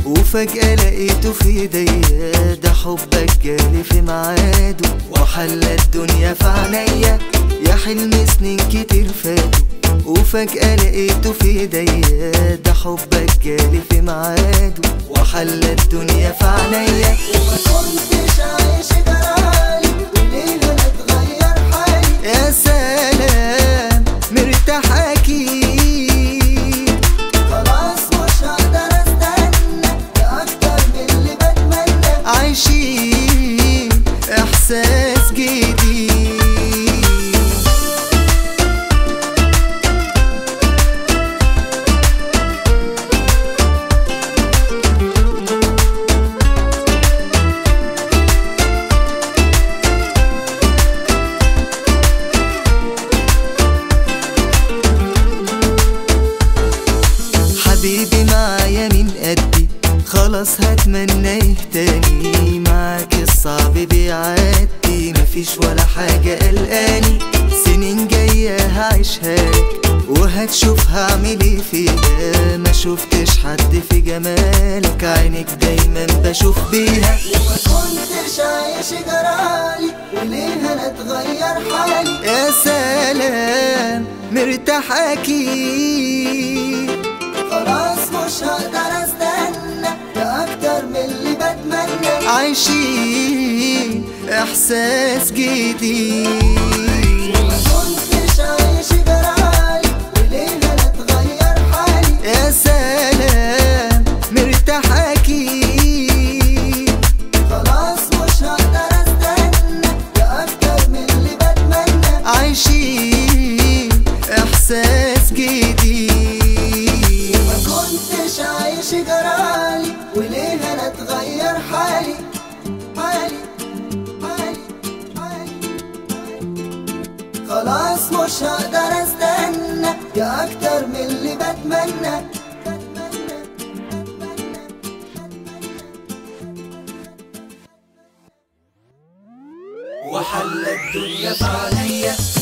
وفجأة لقيته في ايديا ده حبك جالي في ميعاده وحلى الدنيا في عينيا يا حلم سنين كتير فاتوا وفجأة لقيته في ايديا ده حبك جالي في ميعاده وحلى الدنيا في عينيا ما كنتش عايش جرالي وليه انا اتغير حالي يا سلام مرتاح اكيد خلاص مش هقدر استنى ده اكتر من اللي بتمنى عايشين احساس جديد حبيبي معايا من قدي خلاص هتمنى تاني معاك الصعب بيعدي مفيش ولا حاجة قلقاني سنين جاية هعيشها لك وهتشوف هعمل ايه فيها ما شفتش حد في جمالك عينك دايما بشوف بيها ما كنتش عايش جرالي وليه انا اتغير حالي يا سلام مرتاح اكيد خلاص مش هقدر استنى ده اكتر من اللي بتمنى عايشين احساس جديد ما كنتش عايش جرالي وليه انا اتغير حالي يا سلام مرتاح اكيد خلاص مش هقدر استنى ده اكتر من اللي بتمنى عايشين احساس جديد ما كنتش عايش جرالي وليه انا اتغير حالي حالي حالي حالي خلاص مش هقدر استنى يا اكتر من اللي بتمنى وحل الدنيا في عليا